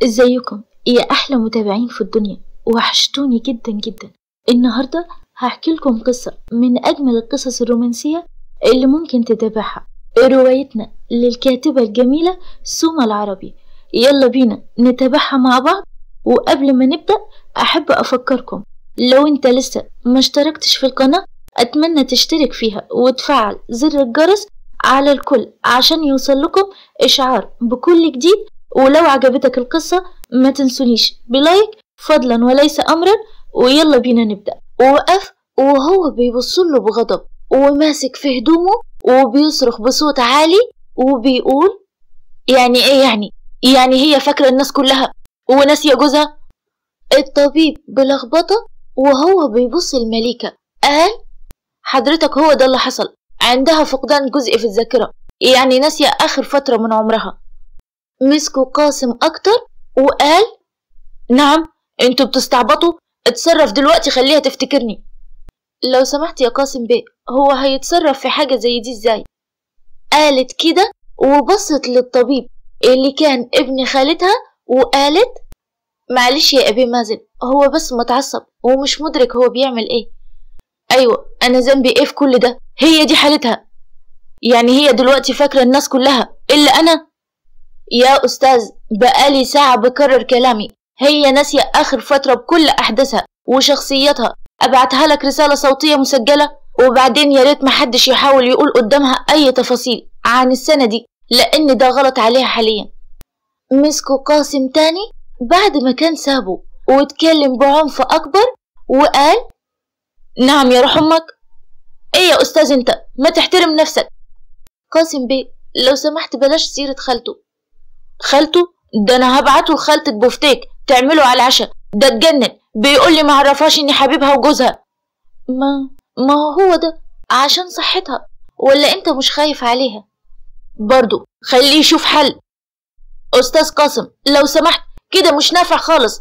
ازيكم يا احلى متابعين في الدنيا وحشتوني جدا جدا النهارده هحكي لكم قصة من اجمل القصص الرومانسية اللي ممكن تتابعها روايتنا للكاتبة الجميلة سوما العربي يلا بينا نتابعها مع بعض وقبل ما نبدأ احب افكركم لو انت لسه ما اشتركتش في القناة اتمنى تشترك فيها وتفعل زر الجرس على الكل عشان يوصل لكم اشعار بكل جديد ولو عجبتك القصة ما تنسونيش بلايك فضلا وليس أمرا ويلا بينا نبدأ وقف وهو بيبصله بغضب وماسك في هدومه وبيصرخ بصوت عالي وبيقول يعني ايه يعني يعني هي فاكرة الناس كلها وناسية جوزها الطبيب بلخبطة وهو بيبص المليكة قال حضرتك هو ده اللي حصل عندها فقدان جزء في الذاكرة يعني ناسية آخر فترة من عمرها مسكوا قاسم أكتر وقال نعم انتوا بتستعبطوا اتصرف دلوقتي خليها تفتكرني لو سمحت يا قاسم بيه هو هيتصرف في حاجة زي دي ازاي قالت كده وبصت للطبيب اللي كان ابن خالتها وقالت معلش يا أبي مازن هو بس متعصب ومش مدرك هو بيعمل ايه أيوة أنا ذنبي ايه في كل ده هي دي حالتها يعني هي دلوقتي فاكرة الناس كلها إلا أنا يا أستاذ بقالي ساعة بكرر كلامي هي ناسية آخر فترة بكل أحداثها وشخصيتها أبعتها لك رسالة صوتية مسجلة وبعدين يا ريت محدش يحاول يقول قدامها أي تفاصيل عن السنة دي لأن ده غلط عليها حاليا مسكوا قاسم تاني بعد ما كان سابه واتكلم بعنف أكبر وقال نعم يا روح أمك إيه يا أستاذ أنت ما تحترم نفسك قاسم بيه لو سمحت بلاش سيرة خالته خالته ده انا هبعته لخالتك بفتيك تعمله على العشاء ده اتجنن بيقول لي ما عرفهاش اني حبيبها وجوزها ما ما هو ده عشان صحتها ولا انت مش خايف عليها برضو خليه يشوف حل استاذ قاسم لو سمحت كده مش نافع خالص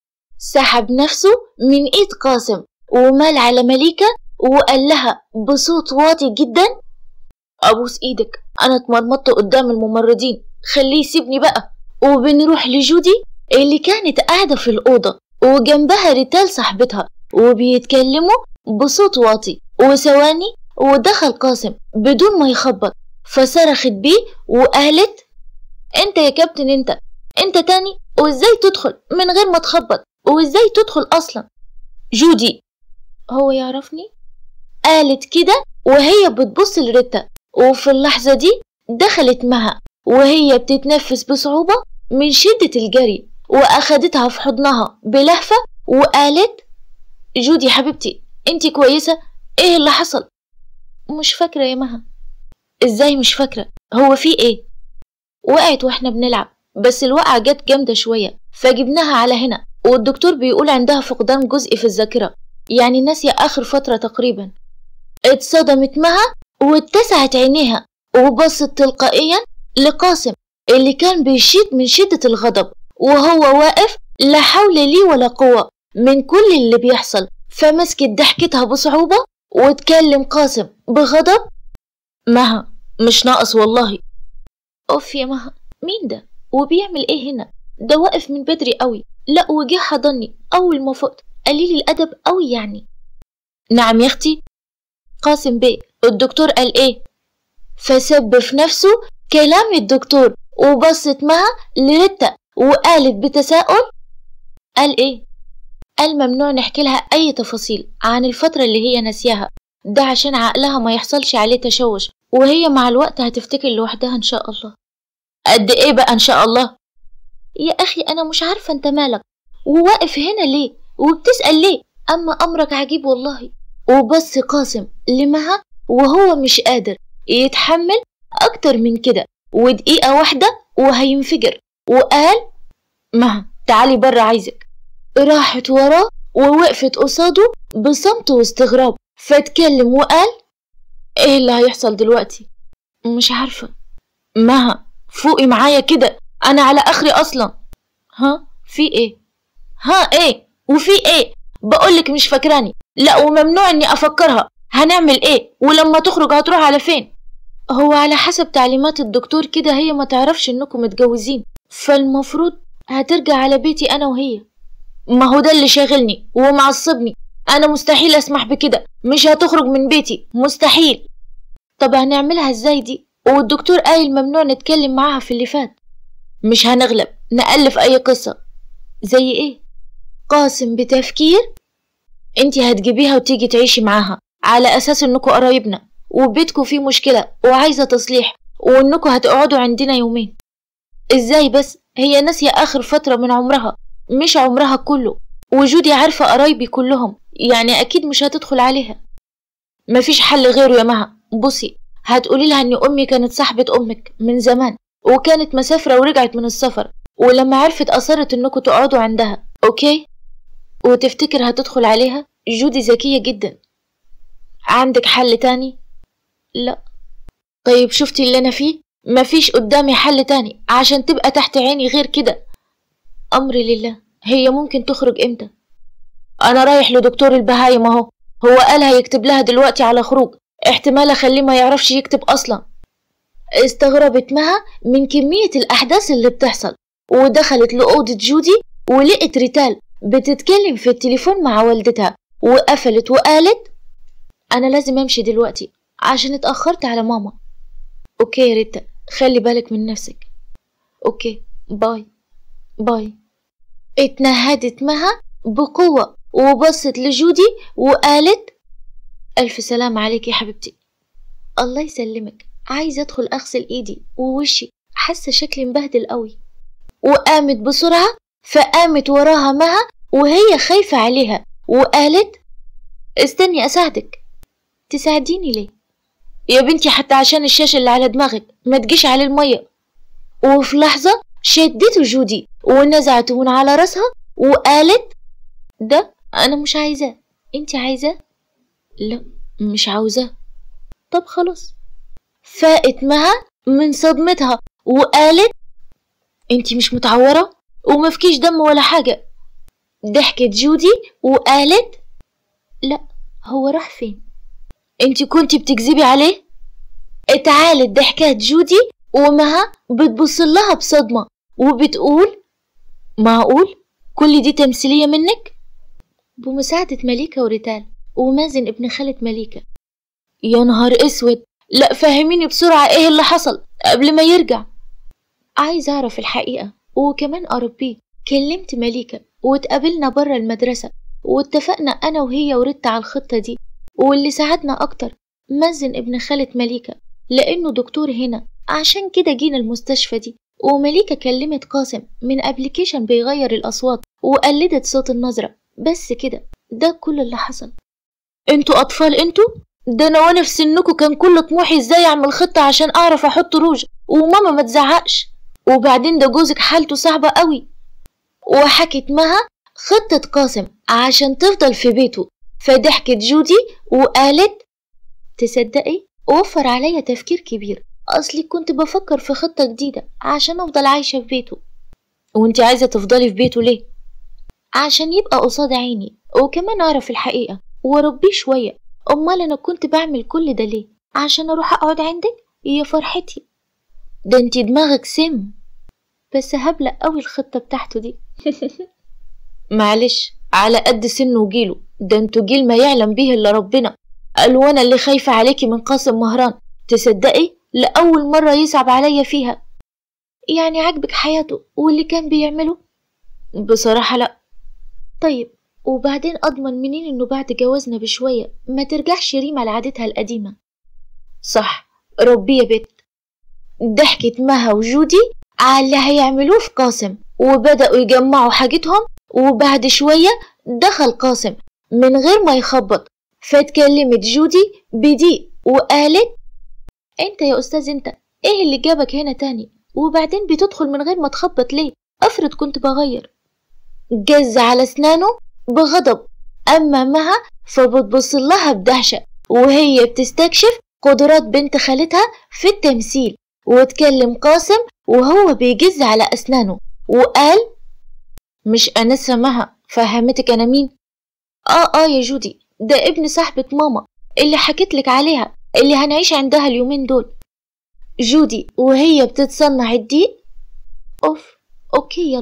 سحب نفسه من ايد قاسم ومال على مليكة وقال لها بصوت واطي جدا ابوس ايدك انا اتمرمطت قدام الممرضين خليه يسيبني بقى وبنروح لجودي اللي كانت قاعدة في الأوضة وجنبها ريتال صاحبتها وبيتكلموا بصوت واطي وثواني ودخل قاسم بدون ما يخبط فصرخت بيه وقالت انت يا كابتن انت انت تاني وازاي تدخل من غير ما تخبط وازاي تدخل اصلا جودي هو يعرفني قالت كده وهي بتبص لريتا وفي اللحظة دي دخلت مها وهي بتتنفس بصعوبة من شدة الجري وأخدتها في حضنها بلهفة وقالت جودي حبيبتي انتي كويسة ايه اللي حصل مش فاكرة يا مها ازاي مش فاكرة هو في ايه وقعت واحنا بنلعب بس الوقعة جت جامدة شوية فجبناها على هنا والدكتور بيقول عندها فقدان جزء في الذاكرة يعني ناسية آخر فترة تقريبا اتصدمت مها واتسعت عينيها وبصت تلقائيا لقاسم اللي كان بيشيد من شدة الغضب وهو واقف لا حول لي ولا قوة من كل اللي بيحصل فمسكت ضحكتها بصعوبة واتكلم قاسم بغضب مها مش ناقص والله اوف يا مها مين ده وبيعمل ايه هنا ده واقف من بدري قوي لا وجه حضني اول ما فقت قليل الادب قوي يعني نعم يا اختي قاسم بيه الدكتور قال ايه فسب في نفسه كلام الدكتور وبصت معها لريتا وقالت بتساؤل قال ايه قال ممنوع نحكي لها اي تفاصيل عن الفترة اللي هي ناسياها ده عشان عقلها ما يحصلش عليه تشوش وهي مع الوقت هتفتكر لوحدها ان شاء الله قد ايه بقى ان شاء الله يا اخي انا مش عارفة انت مالك وواقف هنا ليه وبتسأل ليه اما امرك عجيب والله وبص قاسم لمها وهو مش قادر يتحمل اكتر من كده ودقيقة واحدة وهينفجر وقال مها تعالي برا عايزك راحت وراه ووقفت قصاده بصمت واستغراب فاتكلم وقال ايه اللي هيحصل دلوقتي مش عارفة مها فوقي معايا كده انا على اخري اصلا ها في ايه ها ايه وفي ايه بقولك مش فاكراني لا وممنوع اني افكرها هنعمل ايه ولما تخرج هتروح على فين هو على حسب تعليمات الدكتور كده هي ما تعرفش انكم متجوزين فالمفروض هترجع على بيتي أنا وهي ما هو ده اللي شاغلني ومعصبني أنا مستحيل أسمح بكده مش هتخرج من بيتي مستحيل طب هنعملها ازاي دي والدكتور قايل ممنوع نتكلم معاها في اللي فات مش هنغلب نألف أي قصة زي إيه؟ قاسم بتفكير انتي هتجيبيها وتيجي تعيشي معاها على أساس إنكوا قرايبنا وبيتكوا فيه مشكلة وعايزة تصليح وإنكوا هتقعدوا عندنا يومين إزاي بس هي ناسية آخر فترة من عمرها مش عمرها كله وجودي عارفة قرايبي كلهم يعني أكيد مش هتدخل عليها مفيش حل غيره يا مها بصي هتقولي لها إن أمي كانت صاحبة أمك من زمان وكانت مسافرة ورجعت من السفر ولما عرفت أصرت إنكوا تقعدوا عندها أوكي وتفتكر هتدخل عليها جودي ذكية جدا عندك حل تاني لا طيب شفتي اللي أنا فيه مفيش قدامي حل تاني عشان تبقى تحت عيني غير كده أمري لله هي ممكن تخرج إمتى أنا رايح لدكتور البهايم أهو هو قال هيكتب لها دلوقتي على خروج احتمال أخليه ما يعرفش يكتب أصلا استغربت مها من كمية الأحداث اللي بتحصل ودخلت لأوضة جودي ولقت ريتال بتتكلم في التليفون مع والدتها وقفلت وقالت أنا لازم أمشي دلوقتي عشان اتأخرت على ماما أوكي يا ريتا خلي بالك من نفسك أوكي باي باي اتنهدت مها بقوة وبصت لجودي وقالت ألف سلام عليك يا حبيبتي الله يسلمك عايزة أدخل أغسل إيدي ووشي حاسة شكلي مبهدل قوي وقامت بسرعة فقامت وراها مها وهي خايفة عليها وقالت استني أساعدك تساعديني ليه يا بنتي حتى عشان الشاشة اللي على دماغك ما تجيش على المية وفي لحظة شدته جودي ونزعته من على راسها وقالت ده أنا مش عايزاه انت عايزاه لا مش عاوزاه طب خلاص فاقت مها من صدمتها وقالت انت مش متعورة ومفكيش دم ولا حاجة ضحكت جودي وقالت لا هو راح فين انت كنتي بتكذبي عليه اتعالت ضحكات جودي ومها بتبص لها بصدمة وبتقول معقول كل دي تمثيلية منك بمساعدة مليكة وريتال ومازن ابن خالة مليكة يا نهار اسود لا فهميني بسرعة ايه اللي حصل قبل ما يرجع عايز اعرف الحقيقة وكمان اربيه كلمت مليكة واتقابلنا برا المدرسة واتفقنا انا وهي وريتا على الخطة دي واللي ساعدنا اكتر مازن ابن خالة مليكة لانه دكتور هنا عشان كده جينا المستشفى دي ومليكة كلمت قاسم من ابلكيشن بيغير الاصوات وقلدت صوت النظرة بس كده ده كل اللي حصل انتوا اطفال انتوا ده انا وانا في سنكوا كان كل طموحي ازاي اعمل خطة عشان اعرف احط روج وماما ما تزعقش وبعدين ده جوزك حالته صعبة قوي وحكت مها خطة قاسم عشان تفضل في بيته فضحكت جودي وقالت تصدقي وفر عليا تفكير كبير اصلي كنت بفكر في خطة جديدة عشان افضل عايشة في بيته وانت عايزة تفضلي في بيته ليه عشان يبقى قصاد عيني وكمان اعرف الحقيقة واربيه شوية امال انا كنت بعمل كل ده ليه عشان اروح اقعد عندك يا فرحتي ده انت دماغك سم بس هبلق قوي الخطة بتاعته دي معلش على قد سنه وجيله ده انتوا جيل ما يعلم به الا ربنا قالوا وانا اللي خايفة عليكي من قاسم مهران تصدقي لأول مرة يصعب عليا فيها يعني عاجبك حياته واللي كان بيعمله بصراحة لأ طيب وبعدين أضمن منين إنه بعد جوازنا بشوية ما ترجعش ريما لعادتها القديمة صح ربي يا بت ضحكت مها وجودي على اللي هيعملوه في قاسم وبدأوا يجمعوا حاجتهم وبعد شوية دخل قاسم من غير ما يخبط فاتكلمت جودي بضيق وقالت انت يا استاذ انت ايه اللي جابك هنا تاني وبعدين بتدخل من غير ما تخبط ليه افرض كنت بغير جز على اسنانه بغضب اما مها فبتبص لها بدهشة وهي بتستكشف قدرات بنت خالتها في التمثيل وتكلم قاسم وهو بيجز على اسنانه وقال مش انسة مها فهمتك انا مين اه اه يا جودي ده ابن صاحبة ماما اللي حكيتلك عليها اللي هنعيش عندها اليومين دول جودي وهي بتتصنع الدقيق اوف اوكي يلا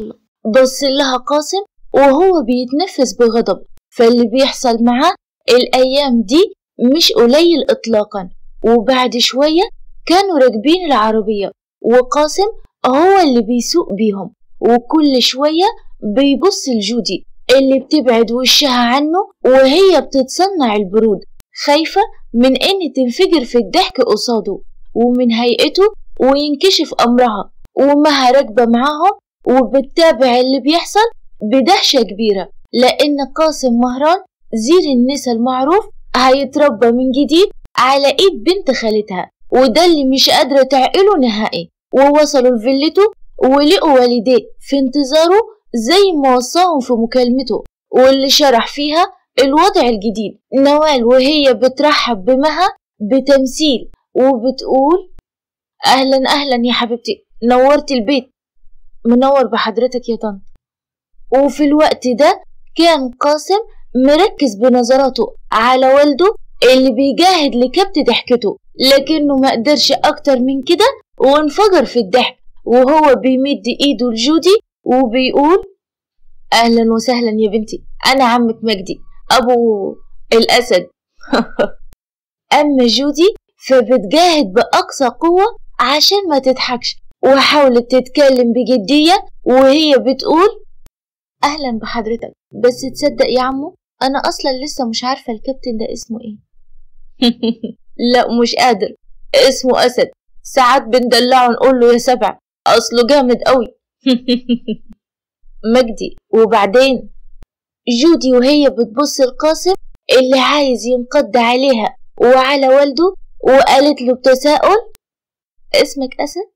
بص لها قاسم وهو بيتنفس بغضب فاللي بيحصل معاه الأيام دي مش قليل إطلاقا وبعد شوية كانوا راكبين العربية وقاسم هو اللي بيسوق بيهم وكل شوية بيبص لجودي اللي بتبعد وشها عنه وهي بتتصنع البرود خايفة من إن تنفجر في الضحك قصاده ومن هيئته وينكشف أمرها ومها راكبة معاهم وبتتابع اللي بيحصل بدهشة كبيرة لأن قاسم مهران زير النسا المعروف هيتربى من جديد على إيد بنت خالتها وده اللي مش قادرة تعقله نهائي ووصلوا لفيلته ولقوا والديه في انتظاره زي ما وصاهم في مكالمته واللي شرح فيها الوضع الجديد نوال وهي بترحب بمها بتمثيل وبتقول أهلا أهلا يا حبيبتي نورت البيت منور بحضرتك يا طنط وفي الوقت ده كان قاسم مركز بنظراته على والده اللي بيجاهد لكبت ضحكته لكنه ما قدرش أكتر من كده وانفجر في الضحك وهو بيمد إيده لجودي وبيقول أهلا وسهلا يا بنتي أنا عمك مجدي أبو الأسد أما جودي فبتجاهد بأقصى قوة عشان ما تضحكش وحاولت تتكلم بجدية وهي بتقول أهلا بحضرتك بس تصدق يا عمو أنا أصلا لسه مش عارفة الكابتن ده اسمه إيه لا مش قادر اسمه أسد ساعات بندلعه نقول له يا سبع أصله جامد قوي مجدي وبعدين جودي وهي بتبص لقاسم اللي عايز ينقض عليها وعلى والده وقالت له بتساؤل اسمك أسد؟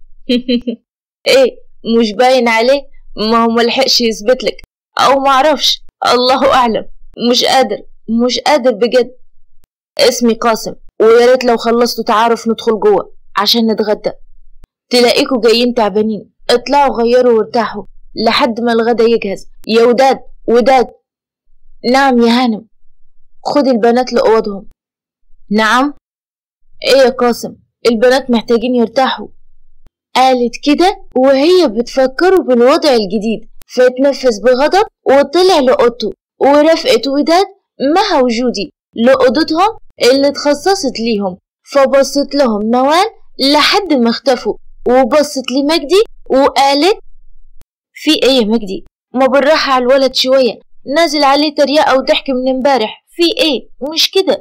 ايه مش باين عليه ما هو ملحقش يثبتلك او معرفش الله اعلم مش قادر مش قادر بجد اسمي قاسم ويا ريت لو خلصتوا تعارف ندخل جوه عشان نتغدى تلاقيكوا جايين تعبانين اطلعوا غيروا وارتاحوا لحد ما الغدا يجهز يا وداد وداد نعم يا هانم خد البنات لأوضهم نعم ايه يا قاسم البنات محتاجين يرتاحوا قالت كده وهي بتفكره بالوضع الجديد فتنفس بغضب وطلع لأوضته ورفقت وداد مها وجودي لأوضتهم اللي اتخصصت ليهم فبصت لهم نوال لحد ما اختفوا وبصت لمجدي وقالت في ايه يا مجدي ما بالراحة على الولد شوية نازل عليه تريقة وضحك من امبارح في ايه مش كده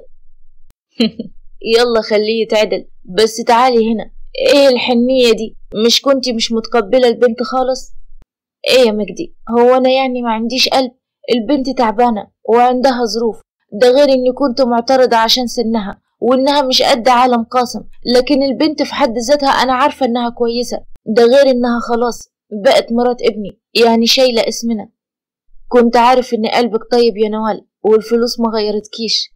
يلا خليه يتعدل بس تعالي هنا ايه الحنية دي مش كنتي مش متقبلة البنت خالص ايه يا مجدي هو انا يعني ما عنديش قلب البنت تعبانة وعندها ظروف ده غير اني كنت معترضة عشان سنها وانها مش قد عالم قاسم لكن البنت في حد ذاتها انا عارفة انها كويسة ده غير انها خلاص بقت مرات ابني يعني شايلة اسمنا كنت عارف ان قلبك طيب يا نوال والفلوس ما غيرتكيش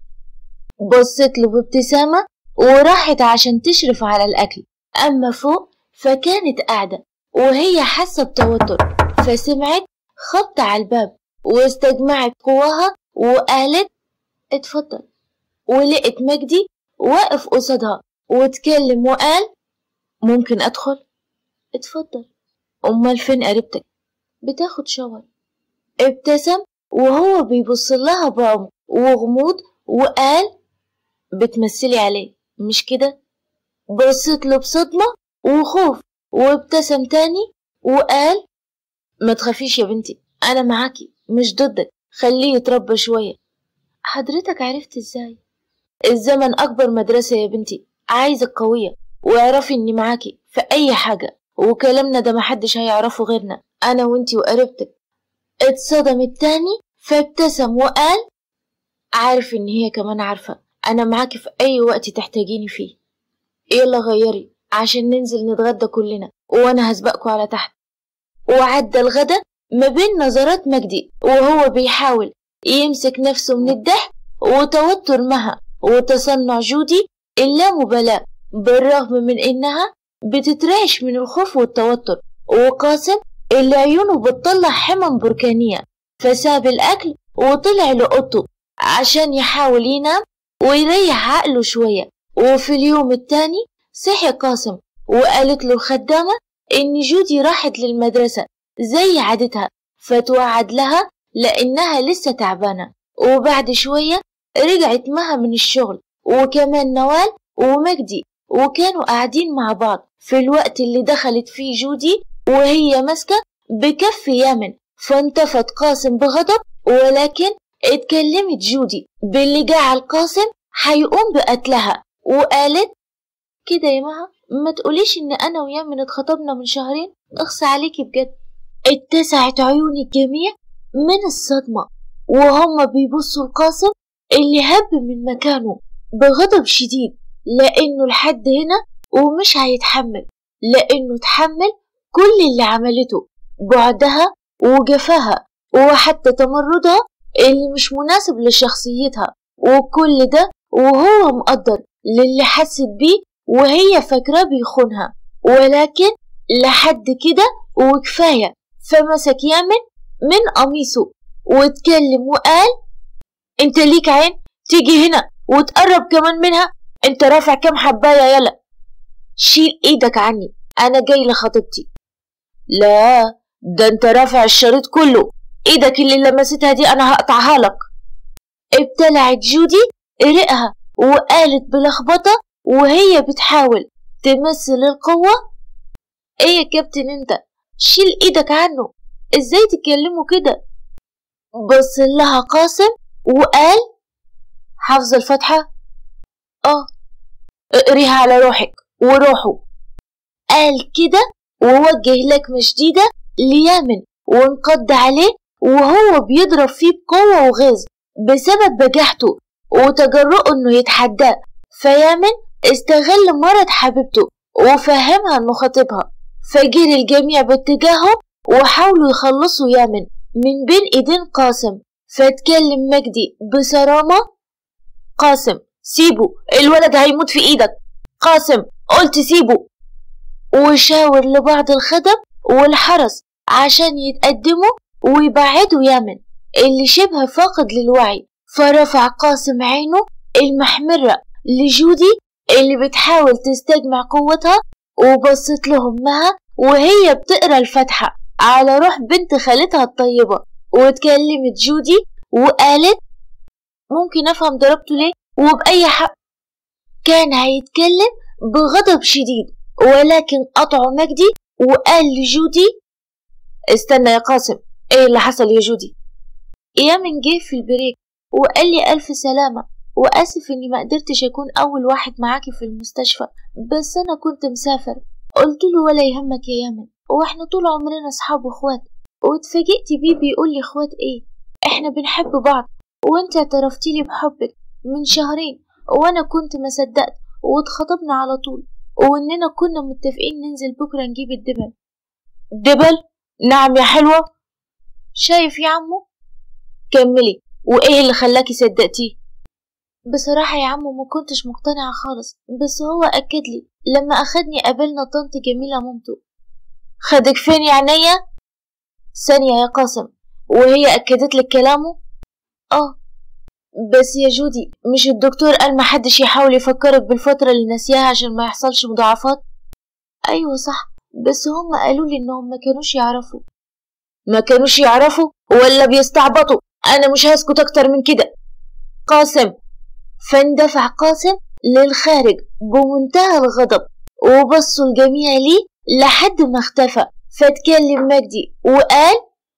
بصت له بابتسامة وراحت عشان تشرف على الأكل أما فوق فكانت قاعدة وهي حاسة بتوتر فسمعت خبط على الباب واستجمعت قواها وقالت اتفضل ولقت مجدي واقف قصادها واتكلم وقال ممكن أدخل اتفضل أمال فين قريبتك بتاخد شاور ابتسم وهو بيبص لها بعمق وغموض وقال بتمثلي عليه مش كده بصت له بصدمة وخوف وابتسم تاني وقال ما تخافيش يا بنتي أنا معاكي مش ضدك خليه يتربى شوية حضرتك عرفت ازاي الزمن أكبر مدرسة يا بنتي عايزك قوية واعرفي إني معاكي في أي حاجة وكلامنا ده محدش هيعرفه غيرنا أنا وإنتي وقريبتك اتصدم التاني فابتسم وقال عارف إن هي كمان عارفة أنا معاكي في أي وقت تحتاجيني فيه يلا غيري عشان ننزل نتغدى كلنا وأنا هسبقكوا على تحت وعدى الغدا ما بين نظرات مجدي وهو بيحاول يمسك نفسه من الضحك وتوتر مها وتصنع جودي اللامبالاة بالرغم من إنها بتترعش من الخوف والتوتر وقاسم اللي عيونه بتطلع حمم بركانية فساب الأكل وطلع لأوضته عشان يحاول ينام ويريح عقله شوية وفي اليوم التاني صحي قاسم وقالت له الخدامة إن جودي راحت للمدرسة زي عادتها فتوعد لها لأنها لسه تعبانة وبعد شوية رجعت مها من الشغل وكمان نوال ومجدي وكانوا قاعدين مع بعض في الوقت اللي دخلت فيه جودي وهي ماسكة بكف يمن فانتفض قاسم بغضب ولكن اتكلمت جودي باللي جعل قاسم هيقوم بقتلها وقالت كده يا مها ما تقوليش ان انا ويامن اتخطبنا من شهرين اخصى عليكي بجد اتسعت عيون الجميع من الصدمة وهم بيبصوا لقاسم اللي هب من مكانه بغضب شديد لأنه لحد هنا ومش هيتحمل لأنه تحمل كل اللي عملته بعدها وجفاها وحتى تمردها اللي مش مناسب لشخصيتها وكل ده وهو مقدر للي حست بيه وهي فاكراه بيخونها ولكن لحد كده وكفاية فمسك يامن من قميصه واتكلم وقال انت ليك عين تيجي هنا وتقرب كمان منها انت رافع كام حباية يلا شيل ايدك عني انا جاي لخطيبتي لا ده انت رافع الشريط كله ايدك اللي لمستها دي انا هقطعها لك ابتلعت جودي رقها وقالت بلخبطة وهي بتحاول تمثل القوة ايه يا كابتن انت شيل ايدك عنه ازاي تكلمه كده بص لها قاسم وقال حافظ الفتحة اه اقريها على روحك وروحه قال كده ووجه لكمة شديدة ليامن وانقض عليه وهو بيضرب فيه بقوة وغيظ بسبب بجاحته وتجرؤه انه يتحداه فيامن استغل مرض حبيبته وفهمها انه خطيبها فجري الجميع باتجاههم وحاولوا يخلصوا يامن من بين ايدين قاسم فاتكلم مجدي بصرامة قاسم سيبه الولد هيموت في ايدك قاسم قلت سيبه وشاور لبعض الخدم والحرس عشان يتقدموا ويبعدوا يامن اللي شبه فاقد للوعي فرفع قاسم عينه المحمرة لجودي اللي بتحاول تستجمع قوتها وبصت لهم مها وهي بتقرا الفاتحة على روح بنت خالتها الطيبة واتكلمت جودي وقالت ممكن أفهم ضربته ليه وبأي حق كان هيتكلم بغضب شديد ولكن قطعه مجدي وقال لجودي استنى يا قاسم ايه اللي حصل يا جودي يامن جه في البريك وقال لي ألف سلامة وآسف إني ما قدرتش أكون أول واحد معاكي في المستشفى بس أنا كنت مسافر قلت له ولا يهمك يا يامن واحنا طول عمرنا أصحاب وإخوات واتفاجئت بيه بيقول لي إخوات إيه إحنا بنحب بعض وأنت اعترفتي لي بحبك من شهرين وأنا كنت ما صدقت واتخطبنا على طول وإننا كنا متفقين ننزل بكرة نجيب الدبل دبل؟ نعم يا حلوة شايف يا عمو كملي وإيه اللي خلاكي صدقتيه بصراحة يا عمو ما كنتش مقتنعة خالص بس هو أكد لي لما أخدني قابلنا طنط جميلة مامته خدك فين يا عينيا؟ ثانية يا قاسم وهي أكدت لك كلامه؟ آه بس يا جودي مش الدكتور قال محدش يحاول يفكرك بالفترة اللي ناسياها عشان ما يحصلش مضاعفات؟ أيوة صح بس هم قالوا لي إنهم ما كانوش يعرفوا ما كانوش يعرفوا ولا بيستعبطوا أنا مش هسكت أكتر من كده قاسم فاندفع قاسم للخارج بمنتهى الغضب وبصوا الجميع ليه لحد ما اختفى فاتكلم مجدي وقال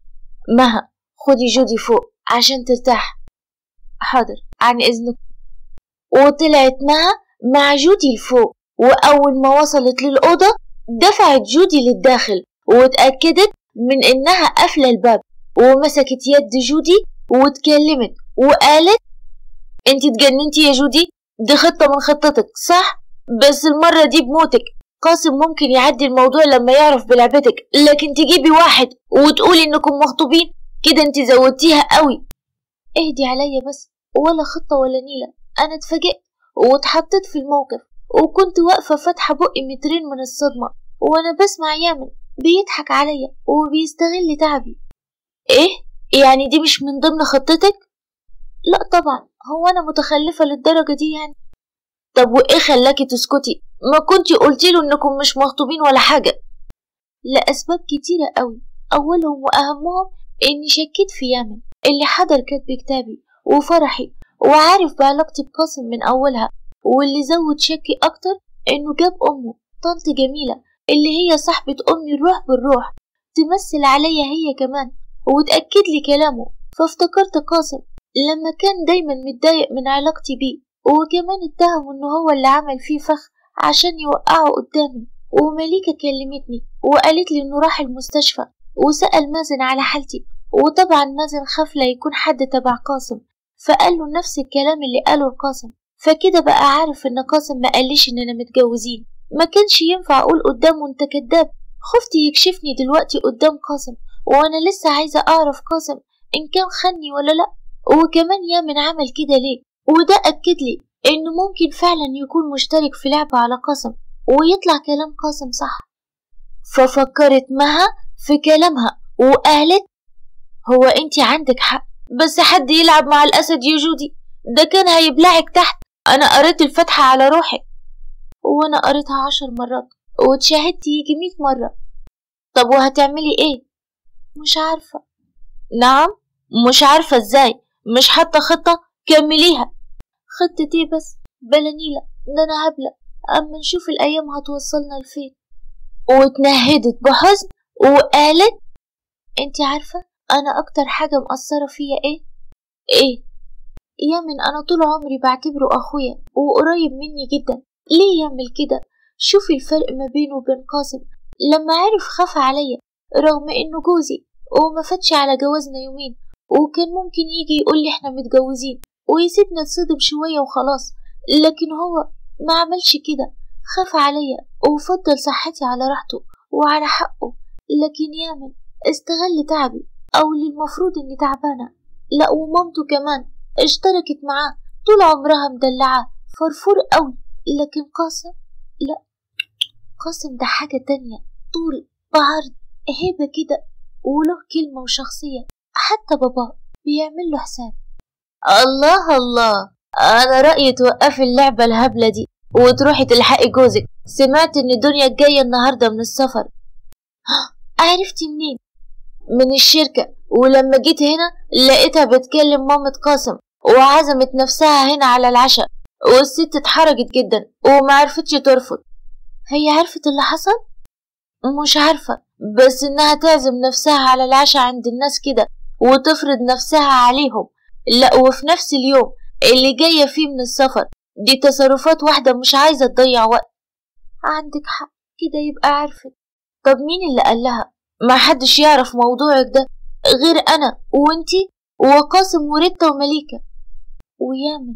مها خدي جودي فوق عشان ترتاح حاضر عن إذنك وطلعت مها مع جودي لفوق وأول ما وصلت للأوضة دفعت جودي للداخل واتأكدت من إنها قافلة الباب ومسكت يد جودي واتكلمت وقالت انت اتجننتي يا جودي دي خطة من خطتك صح بس المرة دي بموتك قاسم ممكن يعدي الموضوع لما يعرف بلعبتك لكن تجيبي واحد وتقولي انكم مخطوبين كده انت زودتيها قوي اهدي عليا بس ولا خطة ولا نيلة انا اتفاجئت واتحطيت في الموقف وكنت واقفة فاتحة بقي مترين من الصدمة وانا بسمع يامن بيضحك عليا وبيستغل تعبي ايه يعني دي مش من ضمن خطتك لا طبعا هو انا متخلفة للدرجة دي يعني طب وايه خلاكي تسكتي ما كنتي قلتي له انكم مش مخطوبين ولا حاجة لأسباب كتيرة قوي أولهم وأهمهم إني شكيت في يامن اللي حضر كتب كتابي وفرحي وعارف بعلاقتي بقاسم من أولها واللي زود شكي أكتر إنه جاب أمه طنط جميلة اللي هي صاحبة أمي الروح بالروح تمثل عليا هي كمان وتأكد لي كلامه فافتكرت قاسم لما كان دايما متضايق من علاقتي بيه وكمان اتهم إنه هو اللي عمل فيه فخ عشان يوقعه قدامي ومليكة كلمتني وقالت لي إنه راح المستشفى وسأل مازن على حالتي وطبعا مازن خاف لا يكون حد تبع قاسم فقال له نفس الكلام اللي قاله القاسم فكده بقى عارف ان قاسم ما قاليش اننا متجوزين ما كانش ينفع اقول قدامه انت كداب خفت يكشفني دلوقتي قدام قاسم وانا لسه عايزة اعرف قاسم ان كان خني ولا لا وكمان يامن عمل كده ليه وده اكد لي انه ممكن فعلا يكون مشترك في لعبة على قاسم ويطلع كلام قاسم صح ففكرت مها في كلامها وقالت هو انت عندك حق بس حد يلعب مع الاسد يا جودي ده كان هيبلعك تحت انا قريت الفاتحة على روحي وانا قريتها عشر مرات واتشاهدت يجي مية مرة طب وهتعملي ايه مش عارفة نعم مش عارفة ازاي مش حاطة خطة كمليها خطة ايه بس بلا نيلة ده انا هبلة اما نشوف الايام هتوصلنا لفين واتنهدت بحزن وقالت انت عارفة انا اكتر حاجة مأثرة فيا ايه ايه يامن انا طول عمري بعتبره اخويا وقريب مني جدا ليه يعمل كده شوفي الفرق ما بينه وبين قاسم لما عرف خاف عليا رغم انه جوزي وما فاتش على جوازنا يومين وكان ممكن يجي يقول لي احنا متجوزين ويسيبنا نتصدم شوية وخلاص لكن هو ما عملش كده خاف عليا وفضل صحتي على راحته وعلى حقه لكن يامن استغل تعبي او اللي المفروض اني تعبانة لا ومامته كمان اشتركت معاه طول عمرها مدلعاه فرفور قوي لكن قاسم لا قاسم ده حاجة تانية طول بعرض هيبة كده وله كلمة وشخصية حتى بابا بيعمل له حساب الله الله أنا رأيي توقفي اللعبة الهبلة دي وتروحي تلحقي جوزك سمعت إن دنيا جاية النهاردة من السفر عرفتي منين؟ من الشركة ولما جيت هنا لقيتها بتكلم مامة قاسم وعزمت نفسها هنا على العشاء والست اتحرجت جدا ومعرفتش ترفض هي عرفت اللي حصل؟ مش عارفة بس إنها تعزم نفسها على العشاء عند الناس كده وتفرض نفسها عليهم لا وفي نفس اليوم اللي جاية فيه من السفر دي تصرفات واحدة مش عايزة تضيع وقت عندك حق كده يبقى عرفت طب مين اللي قال لها ما حدش يعرف موضوعك ده غير أنا وانتي وقاسم وريتا ومليكة ويامن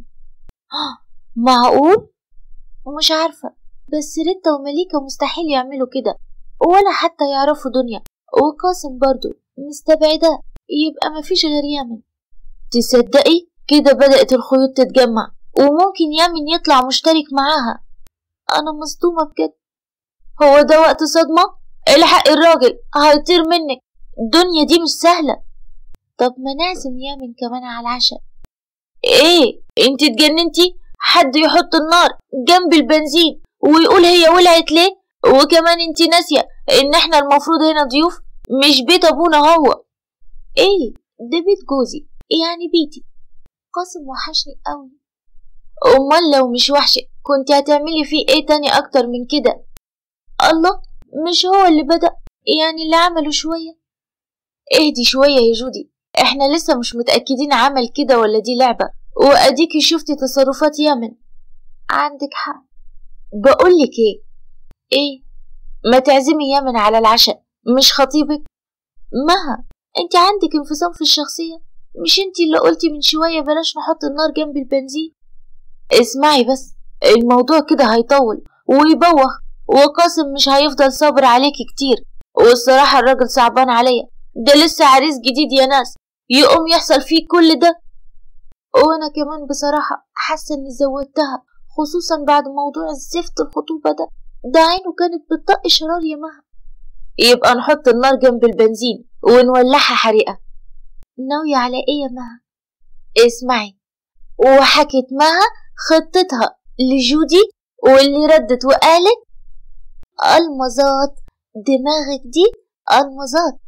معقول ومش عارفة بس ريتا ومليكة مستحيل يعملوا كده ولا حتى يعرفوا دنيا وقاسم برضو مستبعدة يبقى مفيش غير يامن تصدقي كده بدأت الخيوط تتجمع وممكن يامن يطلع مشترك معاها أنا مصدومة بجد هو ده وقت صدمة الحق الراجل هيطير منك الدنيا دي مش سهلة طب ما نعزم يامن كمان على العشاء ايه انت اتجننتي حد يحط النار جنب البنزين ويقول هي ولعت ليه وكمان انت ناسية ان احنا المفروض هنا ضيوف مش بيت ابونا هو ايه ده بيت جوزي يعني بيتي قاسم وحشني قوي امال لو مش وحشك كنت هتعملي فيه ايه تاني اكتر من كده الله مش هو اللي بدأ يعني اللي عمله شوية اهدي شوية يا جودي احنا لسه مش متأكدين عمل كده ولا دي لعبة واديكي شفتي تصرفات يامن عندك حق بقولك ايه ايه ما تعزمي يامن على العشاء مش خطيبك مها انت عندك انفصام في الشخصية مش انت اللي قلتي من شوية بلاش نحط النار جنب البنزين اسمعي بس الموضوع كده هيطول ويبوخ وقاسم مش هيفضل صابر عليكي كتير والصراحة الراجل صعبان عليا ده لسه عريس جديد يا ناس يقوم يحصل فيه كل ده وانا كمان بصراحة حاسة اني زودتها خصوصا بعد موضوع الزفت الخطوبة ده ده عينه كانت بتطق شرار يا مها يبقى نحط النار جنب البنزين ونولعها حريقة ناوية على ايه يا مها اسمعي وحكت مها خطتها لجودي واللي ردت وقالت المظات دماغك دي المظات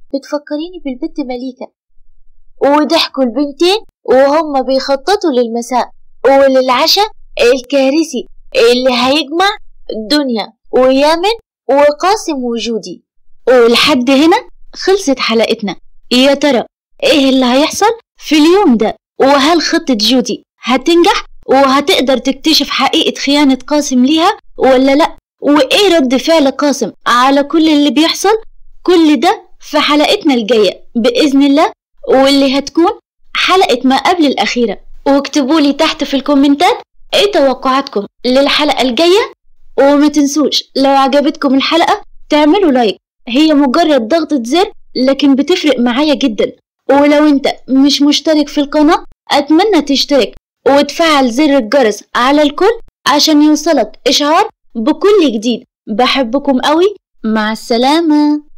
بتفكريني بالبنت مليكة وضحكوا البنتين وهم بيخططوا للمساء وللعشاء الكارثي اللي هيجمع دنيا ويامن وقاسم وجودي ولحد هنا خلصت حلقتنا يا ترى ايه اللي هيحصل في اليوم ده وهل خطة جودي هتنجح وهتقدر تكتشف حقيقة خيانة قاسم ليها ولا لأ وإيه رد فعل قاسم على كل اللي بيحصل كل ده في حلقتنا الجاية بإذن الله واللي هتكون حلقة ما قبل الأخيرة واكتبوا لي تحت في الكومنتات ايه توقعاتكم للحلقة الجاية وما تنسوش لو عجبتكم الحلقة تعملوا لايك هي مجرد ضغطة زر لكن بتفرق معايا جدا ولو انت مش مشترك في القناة اتمنى تشترك وتفعل زر الجرس على الكل عشان يوصلك اشعار بكل جديد بحبكم قوي مع السلامه